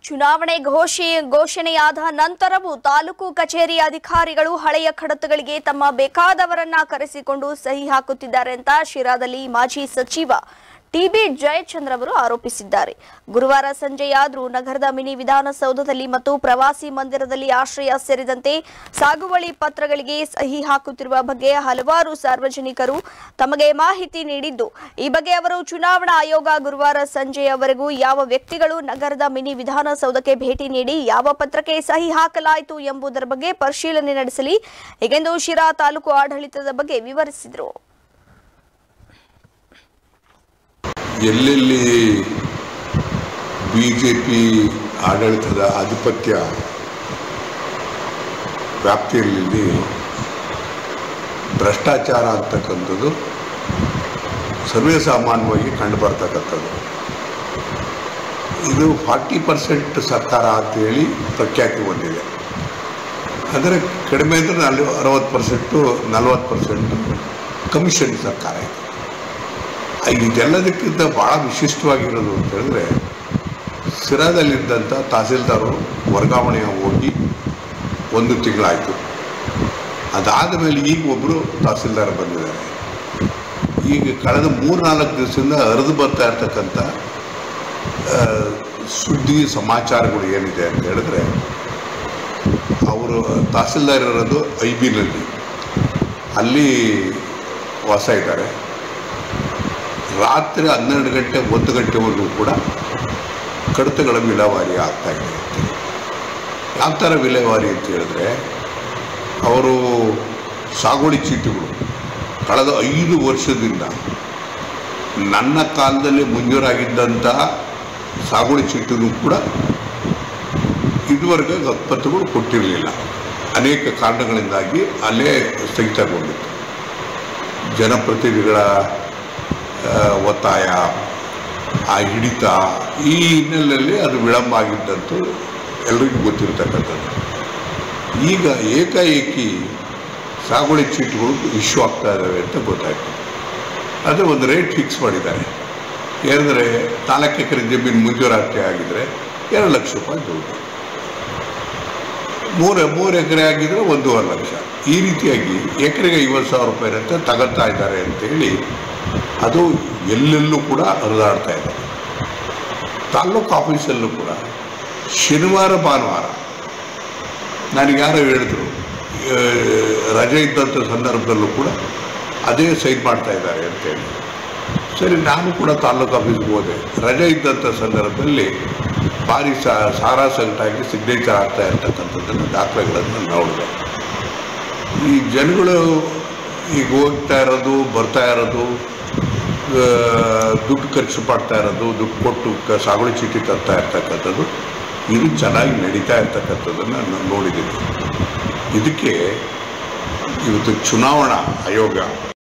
ಚುನಾವಣೆ ಘೋಷಿ ಘೋಷಣೆಯಾದ ನಂತರವೂ ತಾಲೂಕು ಕಚೇರಿ ಅಧಿಕಾರಿಗಳು ಹಳೆಯ ಕಡತಗಳಿಗೆ ತಮ್ಮ ಬೇಕಾದವರನ್ನ ಕರೆಸಿಕೊಂಡು ಸಹಿ ಹಾಕುತ್ತಿದ್ದಾರೆ ಅಂತ ಶಿರಾದಲ್ಲಿ ಮಾಜಿ ಸಚಿವ ಟಿಬಿ ಜಯಚಂದ್ರ ಅವರು ಆರೋಪಿಸಿದ್ದಾರೆ ಗುರುವಾರ ಸಂಜೆಯಾದ್ರೂ ನಗರದ ಮಿನಿ ವಿಧಾನಸೌಧದಲ್ಲಿ ಮತ್ತು ಪ್ರವಾಸಿ ಮಂದಿರದಲ್ಲಿ ಆಶ್ರಯ ಸೇರಿದಂತೆ ಸಾಗುವಳಿ ಪತ್ರಗಳಿಗೆ ಸಹಿ ಹಾಕುತ್ತಿರುವ ಬಗ್ಗೆ ಹಲವಾರು ಸಾರ್ವಜನಿಕರು ತಮಗೆ ಮಾಹಿತಿ ನೀಡಿದ್ದು ಈ ಬಗ್ಗೆ ಅವರು ಚುನಾವಣಾ ಆಯೋಗ ಗುರುವಾರ ಸಂಜೆಯವರೆಗೂ ಯಾವ ವ್ಯಕ್ತಿಗಳು ನಗರದ ಮಿನಿ ವಿಧಾನಸೌಧಕ್ಕೆ ಭೇಟಿ ನೀಡಿ ಯಾವ ಪತ್ರಕ್ಕೆ ಸಹಿ ಹಾಕಲಾಯಿತು ಎಂಬುದರ ಬಗ್ಗೆ ಪರಿಶೀಲನೆ ನಡೆಸಲಿ ಹೀಗೆಂದು ಶಿರಾ ತಾಲೂಕು ಆಡಳಿತದ ಬಗ್ಗೆ ವಿವರಿಸಿದರು ಎಲ್ಲೆಲ್ಲಿ ಬಿ ಜೆ ಪಿ ಆಡಳಿತದ ಆಧಿಪತ್ಯ ವ್ಯಾಪ್ತಿಯಲ್ಲಿ ಭ್ರಷ್ಟಾಚಾರ ಅಂತಕ್ಕಂಥದ್ದು ಸರ್ವೇ ಸಾಮಾನ್ಯವಾಗಿ ಕಂಡುಬರ್ತಕ್ಕಂಥದ್ದು ಇದು ಫಾರ್ಟಿ ಪರ್ಸೆಂಟ್ ಸರ್ಕಾರ ಅಂತೇಳಿ ಪ್ರಖ್ಯಾತಿ ಹೊಂದಿದೆ ಅಂದರೆ ಕಡಿಮೆ ಅಂದರೆ ನಲ್ವ ಅರವತ್ತು ಪರ್ಸೆಂಟು ನಲ್ವತ್ತು ಪರ್ಸೆಂಟು ಕಮಿಷನ್ ಸರ್ಕಾರ ಇದೆ ಇದೆಲ್ಲದಕ್ಕಿಂತ ಭಾಳ ವಿಶಿಷ್ಟವಾಗಿರೋದು ಅಂತ ಹೇಳಿದ್ರೆ ಸಿರಾದಲ್ಲಿದ್ದಂಥ ತಹಸೀಲ್ದಾರು ವರ್ಗಾವಣೆ ಹೋಗಿ ಒಂದು ತಿಂಗಳಾಯಿತು ಅದಾದ ಮೇಲೆ ಈಗ ಒಬ್ಬರು ತಹಸೀಲ್ದಾರ್ ಬಂದಿದ್ದಾರೆ ಈಗ ಕಳೆದ ಮೂರು ನಾಲ್ಕು ದಿವಸದಿಂದ ಹರಿದು ಬರ್ತಾ ಇರ್ತಕ್ಕಂಥ ಆ, ಸುದ್ದಿ ಸಮಾಚಾರಗಳು ಏನಿದೆ ಅಂತ ಹೇಳಿದ್ರೆ ಅವರು ತಹಸೀಲ್ದಾರ್ ಇರೋದು ಐ ಬಿನಲ್ಲಿ ಅಲ್ಲಿ ವಾಸ ಇದ್ದಾರೆ ರಾತ್ರಿ ಹನ್ನೆರಡು ಗಂಟೆ ಒಂದು ಗಂಟೆವರೆಗೂ ಕೂಡ ಕಡತಗಳ ವಿಲೇವಾರಿ ಆಗ್ತಾ ಇದೆ ಯಾವ ಥರ ವಿಲೇವಾರಿ ಅಂತ ಹೇಳಿದ್ರೆ ಅವರು ಸಾಗುವಳಿ ಚೀಟಿಗಳು ಕಳೆದ ಐದು ವರ್ಷದಿಂದ ನನ್ನ ಕಾಲದಲ್ಲಿ ಮಂಜೂರಾಗಿದ್ದಂತಹ ಸಾಗುವಳಿ ಚೀಟಿನೂ ಕೂಡ ಇದುವರೆಗೆ ಪತ್ರಗಳು ಕೊಟ್ಟಿರಲಿಲ್ಲ ಅನೇಕ ಕಾರಣಗಳಿಂದಾಗಿ ಅಲ್ಲೇ ಸ್ಥಗಿತಗೊಂಡಿತ್ತು ಜನಪ್ರತಿನಿಧಿಗಳ ಆ, ಒತ್ತಾಯ ಆ ಹಿಡಿತ ಈ ಹಿನ್ನೆಲೆಯಲ್ಲಿ ಅದು ವಿಳಂಬ ಆಗಿದ್ದಂತೂ ಎಲ್ರಿಗೂ ಗೊತ್ತಿರತಕ್ಕಂಥದ್ದು ಈಗ ಏಕಾಏಕಿ ಸಾಗುವಳಿ ಚೀಟುಗಳು ಇಶ್ಯೂ ಆಗ್ತಾ ಇದ್ದಾವೆ ಅಂತ ಗೊತ್ತಾಯಿತು ಅದು ಒಂದು ರೇಟ್ ಫಿಕ್ಸ್ ಮಾಡಿದ್ದಾರೆ ಏನಂದರೆ ನಾಲ್ಕು ಎಕರೆ ಜಮೀನು ಮಂಜೂರಾತಿ ಆಗಿದ್ರೆ ಎರಡು ಲಕ್ಷ ರೂಪಾಯಿ ದುಡ್ಡು ಮೂರು ಮೂರು ಎಕರೆ ಆಗಿದ್ರೆ ಒಂದೂವರೆ ಲಕ್ಷ ಈ ರೀತಿಯಾಗಿ ಎಕರೆಗೆ ಐವತ್ತು ಸಾವಿರ ರೂಪಾಯಿ ಅಂತ ತಗೊಳ್ತಾ ಇದ್ದಾರೆ ಅಂತೇಳಿ ಅದು ಎಲ್ಲೆಲ್ಲೂ ಕೂಡ ಹರಿದಾಡ್ತಾ ಇದೆ ತಾಲ್ಲೂಕು ಆಫೀಸಲ್ಲೂ ಕೂಡ ಶನಿವಾರ ಭಾನುವಾರ ನನಗೆ ಯಾರೋ ಹೇಳಿದ್ರು ಆ, ರಜೆ ಇದ್ದಂಥ ಸಂದರ್ಭದಲ್ಲೂ ಕೂಡ ಅದೇ ಸೈನ್ ಮಾಡ್ತಾ ಇದ್ದಾರೆ ಅಂತೇಳಿ ಸರಿ ನಾನು ಕೂಡ ತಾಲ್ಲೂಕು ಆಫೀಸ್ಗೆ ಹೋದೆ ರಜೆ ಇದ್ದಂಥ ಸಂದರ್ಭದಲ್ಲಿ ಭಾರಿ ಸಾ ಸಾರಾಸಗಟಾಗಿ ಸಿಗ್ನೇಚರ್ ಆಗ್ತಾ ಇರ್ತಕ್ಕಂಥದ್ದನ್ನು ದಾಖಲೆಗಳನ್ನು ನೋಡಿದೆ ಈ ಜನಗಳು ಈಗ ಹೋಗ್ತಾ ಇರೋದು ಬರ್ತಾ ಇರೋದು ಆ, ದುಡ್ಡು ಖರ್ಚು ಮಾಡ್ತಾ ಇರೋದು ದುಡ್ಡು ಕೊಟ್ಟು ಕ- ಸಾಗುವಳಿ ಚೀಟಿ ತರ್ತಾ ಇರ್ತಕ್ಕಂಥದ್ದು ಇದು ಚೆನ್ನಾಗಿ ನಡೀತಾ ಇರ್ತಕ್ಕಂಥದ್ದನ್ನು ನಾನು ನೋಡಿದ್ದೀನಿ ಇದಕ್ಕೆ ಇವತ್ತು ಚುನಾವಣಾ ಆಯೋಗ